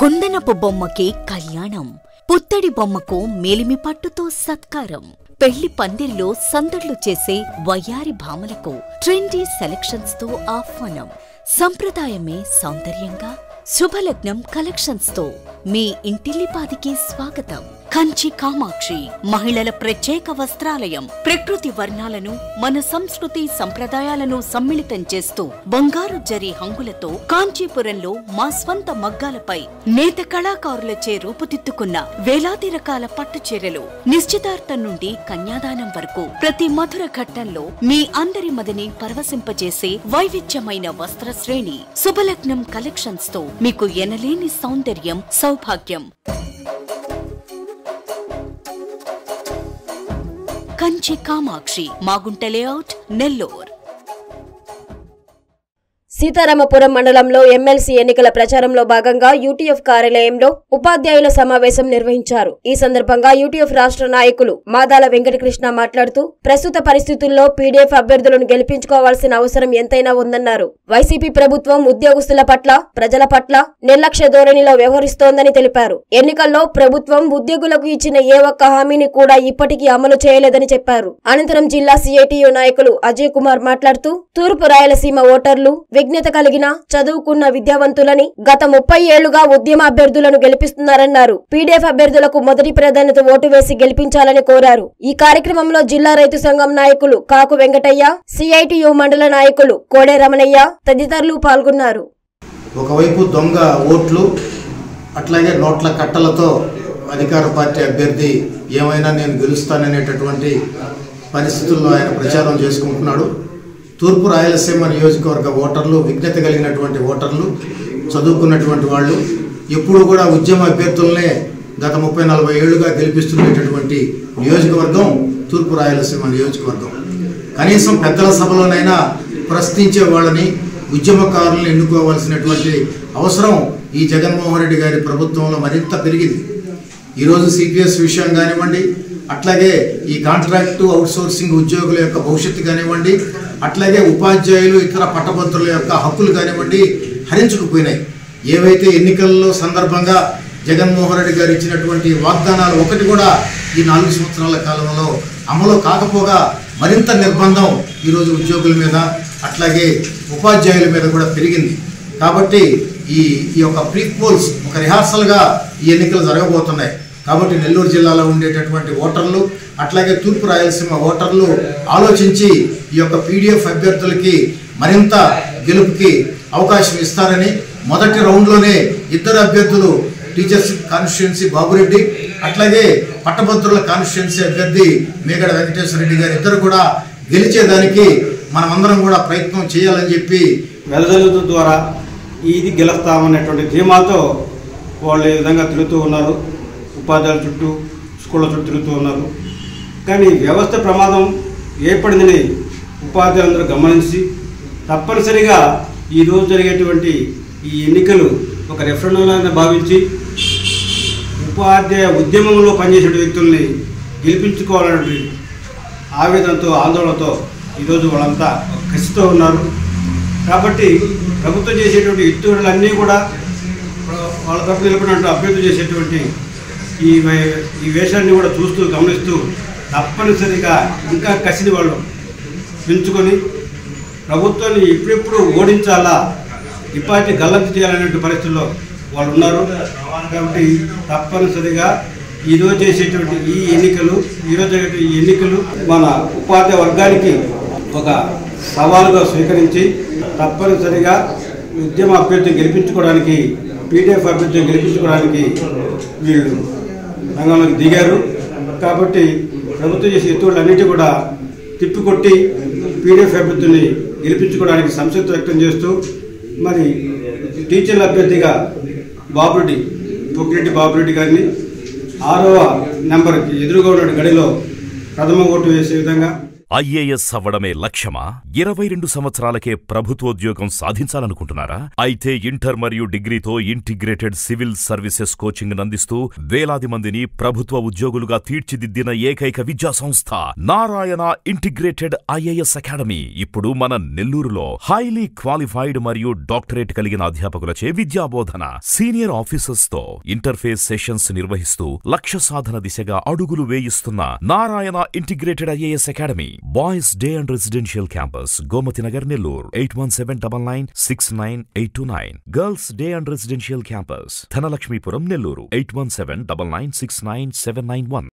కుందనపు బొమ్మకి కళ్యాణం పుత్తడి బొమ్మకు మేలిమి పట్టుతో సత్కారం పెళ్లి పందిరిలో సందడ్లు చేసే వయ్యారి భామలకు ట్రెండీ సెలక్షన్స్ తో ఆహ్వానం సంప్రదాయమే సౌందర్యంగా శుభలగ్నం కలెక్షన్స్ తో మీ ఇంటిల్లిపాదికి స్వాగతం కంచి కామాక్షి మహిళల ప్రత్యేక వస్త్రాలయం ప్రకృతి వర్ణాలను మన సంస్కృతి సంప్రదాయాలను సమ్మిళితం చేస్తూ బంగారు జరి హంగులతో కాంచీపురంలో మా స్వంత మగ్గాలపై నేత కళాకారులచే రూపుదిద్దుకున్న వేలాది రకాల పట్టు చీరలు నిశ్చితార్థం నుండి కన్యాదానం వరకు ప్రతి మధుర ఘట్టంలో మీ అందరి మదిని పరవశింపజేసే వైవిధ్యమైన వస్త్ర శ్రేణి శుభలగ్నం కలెక్షన్స్ తో మీకు ఎనలేని సౌందర్యం సౌభాగ్యం కంచి కామాక్షి మాగుంట లేఅవుట్ నెల్లూర్ సీతారామపురం మండలంలో ఎమ్మెల్సీ ఎన్నికల ప్రచారంలో భాగంగా యూటీఎఫ్ కార్యాలయంలో ఉపాధ్యాయుల సమావేశం నిర్వహించారు ఈ సందర్భంగా యూటీఎఫ్ రాష్ట్ర నాయకులు మాదాల వెంకటకృష్ణ మాట్లాడుతూ ప్రస్తుత పరిస్థితుల్లో పీడీఎఫ్ అభ్యర్థులను గెలిపించుకోవాల్సిన అవసరం ఎంతైనా ఉందన్నారు వైసీపీ ప్రభుత్వం ఉద్యోగస్తుల పట్ల ప్రజల పట్ల నిర్లక్ష్య ధోరణిలో వ్యవహరిస్తోందని తెలిపారు ఎన్నికల్లో ప్రభుత్వం ఉద్యోగులకు ఇచ్చిన ఏ ఒక్క హామీని కూడా ఇప్పటికీ అమలు చేయలేదని చెప్పారు అనంతరం జిల్లా సిఐటియు నాయకులు అజయ్ కుమార్ మాట్లాడుతూ తూర్పు రాయలసీమ ఓటర్లు విజ్ఞత కలిగిన చదువుకున్న విద్యావంతులని గత ముప్పై ఏళ్లుగా ఉద్యమ అభ్యర్థులను గెలిపిస్తున్నారన్నారు పీడీఎఫ్ అభ్యర్థులకు మొదటి ప్రాధాన్యత ఓటు వేసి గెలిపించాలని కోరారు ఈ కార్యక్రమంలో జిల్లా రైతు సంఘం నాయకులు కాకు వెంకటయ్య సిఐటియు మండల నాయకులు కోడే రమణయ్య తదితరులు పాల్గొన్నారు ఒకవైపు దొంగ ఓట్లు అట్లాగే నోట్ల కట్టలతో అధికార పార్టీ అభ్యర్థి ఏమైనా నేను గెలుస్తాననేటటువంటి పరిస్థితుల్లో ఆయన ప్రచారం చేసుకుంటున్నాడు తూర్పు రాయలసీమ నియోజకవర్గ ఓటర్లు విజ్ఞత కలిగినటువంటి ఓటర్లు చదువుకున్నటువంటి వాళ్ళు ఎప్పుడు కూడా ఉద్యమ అభ్యర్థులనే గత ముప్పై నలభై ఏళ్లుగా గెలిపిస్తున్నటువంటి నియోజకవర్గం తూర్పు రాయలసీమ నియోజకవర్గం కనీసం పెద్దల సభలోనైనా ప్రశ్నించే వాళ్ళని ఉద్యమకారులను ఎన్నుకోవాల్సినటువంటి అవసరం ఈ జగన్మోహన్ రెడ్డి గారి ప్రభుత్వంలో మరింత పెరిగింది ఈరోజు సిపిఎస్ విషయం కానివ్వండి అట్లాగే ఈ కాంట్రాక్టు అవుట్సోర్సింగ్ ఉద్యోగుల యొక్క భవిష్యత్తు కానివ్వండి అట్లాగే ఉపాధ్యాయులు ఇతర పట్టభద్రుల యొక్క హక్కులు కానివ్వండి హరించుకుపోయినాయి ఏవైతే ఎన్నికల్లో సందర్భంగా జగన్మోహన్ రెడ్డి గారు ఇచ్చినటువంటి వాగ్దానాలు ఒకటి కూడా ఈ నాలుగు సంవత్సరాల కాలంలో అమలు కాకపోగా మరింత నిర్బంధం ఈరోజు ఉద్యోగుల మీద అట్లాగే ఉపాధ్యాయుల మీద కూడా పెరిగింది కాబట్టి ఈ ఈ యొక్క ప్రీపోల్స్ ఒక రిహార్సల్గా ఈ ఎన్నికలు జరగబోతున్నాయి కాబట్టి నెల్లూరు జిల్లాలో ఉండేటటువంటి ఓటర్లు అట్లాగే తూర్పు రాయలసీమ ఓటర్లు ఆలోచించి ఈ యొక్క పీడిఎఫ్ అభ్యర్థులకి మరింత గెలుపుకి అవకాశం ఇస్తారని మొదటి రౌండ్లోనే ఇద్దరు అభ్యర్థులు టీచర్స్ కాన్స్టిట్యున్సీ బాబురెడ్డి అట్లాగే పట్టభద్రుల కాన్స్టిట్యున్సీ అభ్యర్థి మేగడ వెంకటేశ్వర రెడ్డి గారు ఇద్దరు కూడా గెలిచేదానికి మనమందరం కూడా ప్రయత్నం చేయాలని చెప్పి వెదజల్లుత ద్వారా ఇది గెలుస్తామనేటువంటి ధీమాతో వాళ్ళు ఈ విధంగా తిరుగుతూ ఉన్నారు ఉపాధ్యాయుల చుట్టూ స్కూళ్ళ చుట్టూ తిరుగుతూ ఉన్నారు కానీ వ్యవస్థ ప్రమాదం ఏర్పడిందని ఉపాధ్యాయులందరూ గమనించి తప్పనిసరిగా ఈరోజు జరిగేటువంటి ఈ ఎన్నికలు ఒక రెఫరెండంగా భావించి ఉపాధ్యాయ ఉద్యమంలో పనిచేసే వ్యక్తుల్ని గెలిపించుకోవాలనే ఆవేదనతో ఆందోళనతో ఈరోజు వాళ్ళంతా ఒక కసితో ఉన్నారు కాబట్టి ప్రభుత్వం చేసేటువంటి ఎత్తుగడలన్నీ కూడా వాళ్ళ తరఫు నిలబడినట్టు అభ్యర్థులు చేసేటువంటి ఈ వే- ఈ వేషాన్ని కూడా చూస్తూ గమనిస్తూ తప్పనిసరిగా ఇంకా కసిని వాళ్ళు పెంచుకొని ప్రభుత్వాన్ని ఎప్పుడెప్పుడు ఓడించాలా ఈ పార్టీ గల్లంతు చేయాలనే పరిస్థితుల్లో వాళ్ళు ఉన్నారు కాబట్టి తప్పనిసరిగా ఈరోజు చేసేటువంటి ఈ ఎన్నికలు ఈరోజు జరిగే ఈ ఎన్నికలు మన ఉపాధ్యాయ వర్గానికి ఒక సవాలుగా స్వీకరించి తప్పనిసరిగా ఉద్యమ అభ్యర్థిని గెలిపించుకోవడానికి పీడిఎఫ్ అభ్యర్థిని గెలిపించుకోవడానికి వీళ్ళు రంగంలోకి దిగారు కాబట్టి ప్రభుత్వం చేసే ఎత్తువులన్నిటి కూడా తిప్పికొట్టి పీడిఎఫ్ అభ్యర్థిని గెలిపించుకోవడానికి సంతృప్తి వ్యక్తం చేస్తూ మరి టీచర్ల అభ్యర్థిగా బాబురెడ్డి పొక్కిరెడ్డి బాబురెడ్డి గారిని ఆరవ నెంబర్కి ఎదురుగా ఉన్న గడిలో ప్రథమ ఓటు వేసే విధంగా ఐఏఎస్ అవ్వడమే లక్ష్యమా ఇరవై రెండు సంవత్సరాలకే ప్రభుత్వోద్యోగం సాధించాలనుకుంటున్నారా అయితే ఇంటర్ మరియు డిగ్రీతో ఇంటిగ్రేటెడ్ సివిల్ సర్వీసెస్ కోచింగ్ అందిస్తూ వేలాది మందిని ప్రభుత్వ ఉద్యోగులుగా తీర్చిదిద్దిన ఏకైక విద్యా సంస్థ నారాయణ ఇంటిగ్రేటెడ్ ఐఏఎస్ అకాడమీ ఇప్పుడు మన నెల్లూరులో హైలీ క్వాలిఫైడ్ మరియు డాక్టరేట్ కలిగిన అధ్యాపకులచే విద్యాబోధన సీనియర్ ఆఫీసర్స్ తో ఇంటర్ఫేస్ సెషన్స్ నిర్వహిస్తూ లక్ష్య సాధన దిశగా అడుగులు వేయిస్తున్న Narayana integrated IAS academy boys day and residential campus Gomathi Nagar Nellore eight one seven double nine six nine eight two nine girls day and residential campus Dhanalakshmipuram Nellore eight one seven double nine six nine seven nine one